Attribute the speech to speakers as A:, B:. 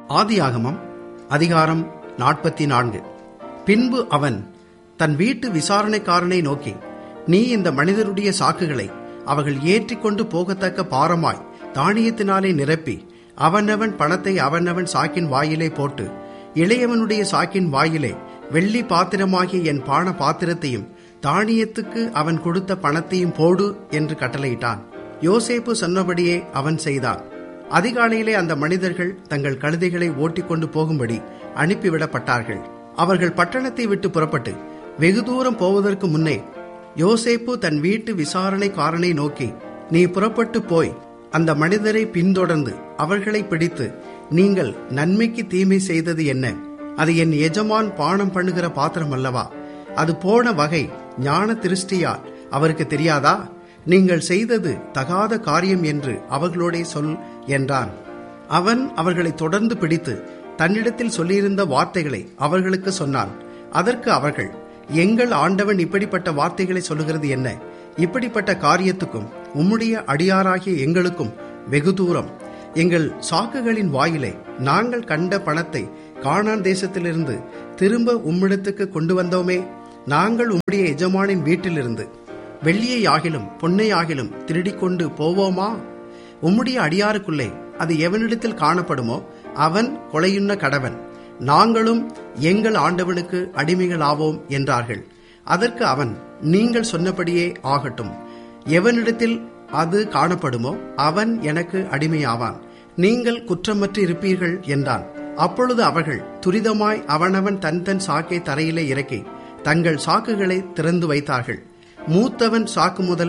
A: ஆதியாகமம் அதிகாரம் நாற்பத்தி நான்கு பின்பு அவன் தன் வீட்டு விசாரணைக்காரனை நோக்கி நீ இந்த மனிதருடைய சாக்குகளை அவர்கள் ஏற்றிக்கொண்டு போகத்தக்க பாரமாய் தானியத்தினாலே நிரப்பி அவனவன் பணத்தை அவனவன் சாக்கின் வாயிலே போட்டு இளையவனுடைய சாக்கின் வாயிலே வெள்ளி பாத்திரமாகிய என் பான பாத்திரத்தையும் தானியத்துக்கு அவன் கொடுத்த பணத்தையும் போடு என்று கட்டளையிட்டான் யோசேப்பு சொன்னபடியே அவன் செய்தான் அதிகாலையிலே அந்த மனிதர்கள் தங்கள் கழுதைகளை ஓட்டிக்கொண்டு போகும்படி அனுப்பிவிடப்பட்டார்கள் அவர்கள் பட்டணத்தை விட்டு புறப்பட்டு வெகு தூரம் போவதற்கு முன்னே யோசேப்பு தன் வீட்டு விசாரணைக்காரனை நோக்கி நீ புறப்பட்டு போய் அந்த மனிதரை பின்தொடர்ந்து அவர்களை பிடித்து நீங்கள் நன்மைக்கு தீமை செய்தது என்ன அது என் எஜமான் பானம் பண்ணுகிற பாத்திரம் அல்லவா அது போன வகை ஞான திருஷ்டியால் அவருக்கு தெரியாதா நீங்கள் செய்தது தகாத காரியம் என்று அவர்களோடே சொல் என்றான் அவன் அவர்களை தொடர்ந்து பிடித்து தன்னிடத்தில் சொல்லியிருந்த வார்த்தைகளை அவர்களுக்கு சொன்னான் அதற்கு அவர்கள் எங்கள் ஆண்டவன் இப்படிப்பட்ட வார்த்தைகளை சொல்லுகிறது என்ன இப்படிப்பட்ட காரியத்துக்கும் உம்முடைய அடியாராகிய எங்களுக்கும் வெகு தூரம் எங்கள் சாக்குகளின் வாயிலே நாங்கள் கண்ட பணத்தை கானான் தேசத்திலிருந்து திரும்ப உம்மிடத்துக்கு கொண்டு வந்தோமே நாங்கள் உம்முடைய எஜமானின் வீட்டிலிருந்து வெள்ளியை ஆகிலும் பொன்னை ஆகிலும் திருடிக்கொண்டு போவோமா உம்முடைய அடியாருக்குள்ளே அது எவனிடத்தில் காணப்படுமோ அவன் கொலையுண்ண கடவன் நாங்களும் எங்கள் ஆண்டவனுக்கு அடிமைகளாவோம் என்றார்கள் அதற்கு அவன் நீங்கள் சொன்னபடியே ஆகட்டும் எவனிடத்தில் அது காணப்படுமோ அவன் எனக்கு அடிமையாவான் நீங்கள் குற்றமற்று இருப்பீர்கள் என்றான் அப்பொழுது அவர்கள் துரிதமாய் அவனவன் தன் தன் சாக்கை தரையிலே இறக்கி தங்கள் சாக்குகளை திறந்து வைத்தார்கள் மூத்தவன் சாக்கு முதல்